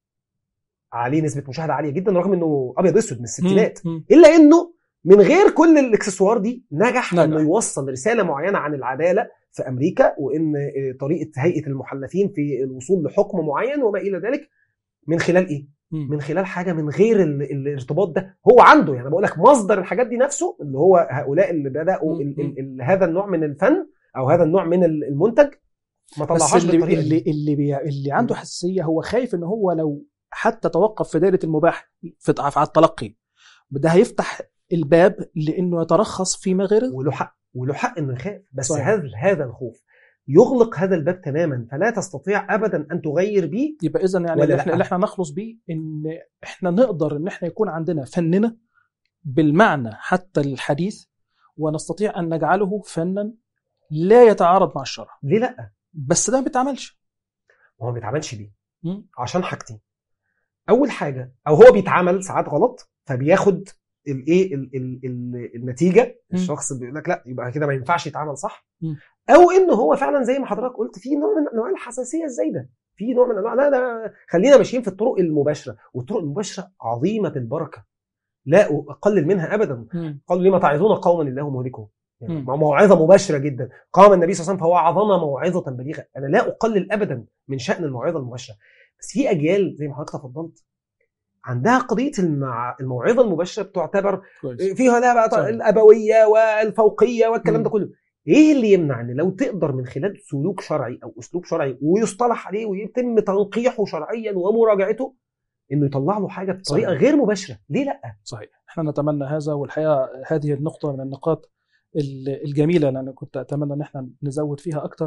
عليه نسبه مشاهده عاليه جدا رغم انه ابيض اسود من الستينات مم. الا انه من غير كل الاكسسوار دي نجح, نجح. انه يوصل رساله معينه عن العداله في امريكا وان آه، طريقه هيئه المحلفين في الوصول لحكم معين وما الى ذلك من خلال ايه؟ مم. من خلال حاجه من غير ال- الارتباط ده هو عنده يعني بقول لك مصدر الحاجات دي نفسه اللي هو هؤلاء اللي بداوا ال ال ال هذا النوع من الفن او هذا النوع من ال- المنتج ما بس طلعهاش اللي بالطريقه اللي دي اللي, بي اللي عنده حساسيه هو خايف ان هو لو حتى توقف في دائره المباح في على التلقي ده هيفتح الباب لانه يترخص فيما غيره وله حق وله حق انه يخاف بس صحيح. هذا هذا الخوف يغلق هذا الباب تماما فلا تستطيع ابدا ان تغير به يبقى اذا يعني ولا اللي لأ؟ احنا اللي احنا نخلص بيه ان احنا نقدر ان احنا يكون عندنا فننا بالمعنى حتى الحديث ونستطيع ان نجعله فنا لا يتعارض مع الشرع ليه لا؟ بس ده ما بيتعملش هو ما بيتعملش ليه؟ مم. عشان حاجتين اول حاجه او هو بيتعمل ساعات غلط فبياخد الايه ال- ال- ال- النتيجه مم. الشخص بيقول لك لا يبقى كده ما ينفعش يتعمل صح مم. او ان هو فعلا زي ما حضرتك قلت في نوع من انواع الحساسيه الزايده في نوع من انواع لا ده خلينا ماشيين في الطرق المباشره والطرق المباشره عظيمه البركه لا اقلل منها ابدا مم. قالوا لما تعظون قوما الله مهلكهم يعني مم. موعظه مباشره جدا قام النبي صلى الله عليه وسلم فوعظنا موعظه بليغه انا لا اقلل ابدا من شان الموعظه المباشره بس في اجيال زي ما حضرتك تفضلت عندها قضيه المع... الموعظه المباشره بتعتبر كويس فيها ده بقى صحيح. الابويه والفوقيه والكلام مم. ده كله ايه اللي يمنع ان لو تقدر من خلال سلوك شرعي او اسلوب شرعي ويصطلح عليه ويتم تنقيحه شرعيا ومراجعته انه يطلع له حاجه بطريقه صحيح. غير مباشره ليه لا صحيح احنا نتمنى هذا والحقيقه هذه النقطه من النقاط ال- الجميله اللي انا كنت اتمنى ان احنا نزود فيها اكتر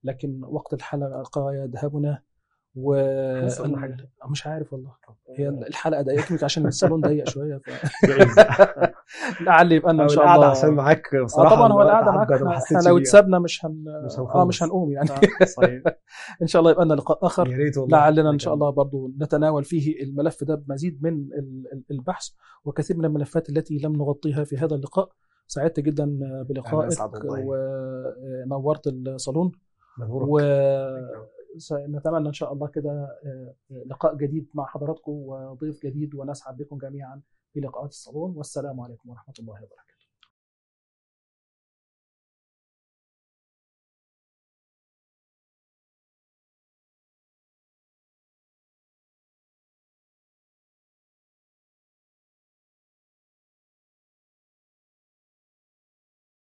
لكن وقت الحلقه يذهبنا و لسه قلنا حاجة. مش عارف والله هي الحلقه ضايقتني عشان الصالون ضيق شويه ف... جايز. لعل يبقى لنا ان أو شاء القعدة الله عشان معاك آه بصراحه طبعا هو الوقت القعده معاك عدى، أنا ما احنا, احنا حسيتش لو بيه. اتسابنا مش هن مش اه هنخلص. مش هنقوم يعني آه، صحيح ان شاء الله يبقى لنا لقاء اخر يا ريت والله لعلنا ان شاء الله برضو نتناول فيه الملف ده بمزيد من ال- ال- البحث وكثير من الملفات التي لم نغطيها في هذا اللقاء سعدت جدا أنا بلقائك أسعد والله. ونورت الصالون مبروك. ونتمنى ان شاء الله كده آه، لقاء جديد مع حضراتكم وضيف جديد ونسعد بكم جميعا في لقاءات الصالون والسلام عليكم ورحمه الله وبركاته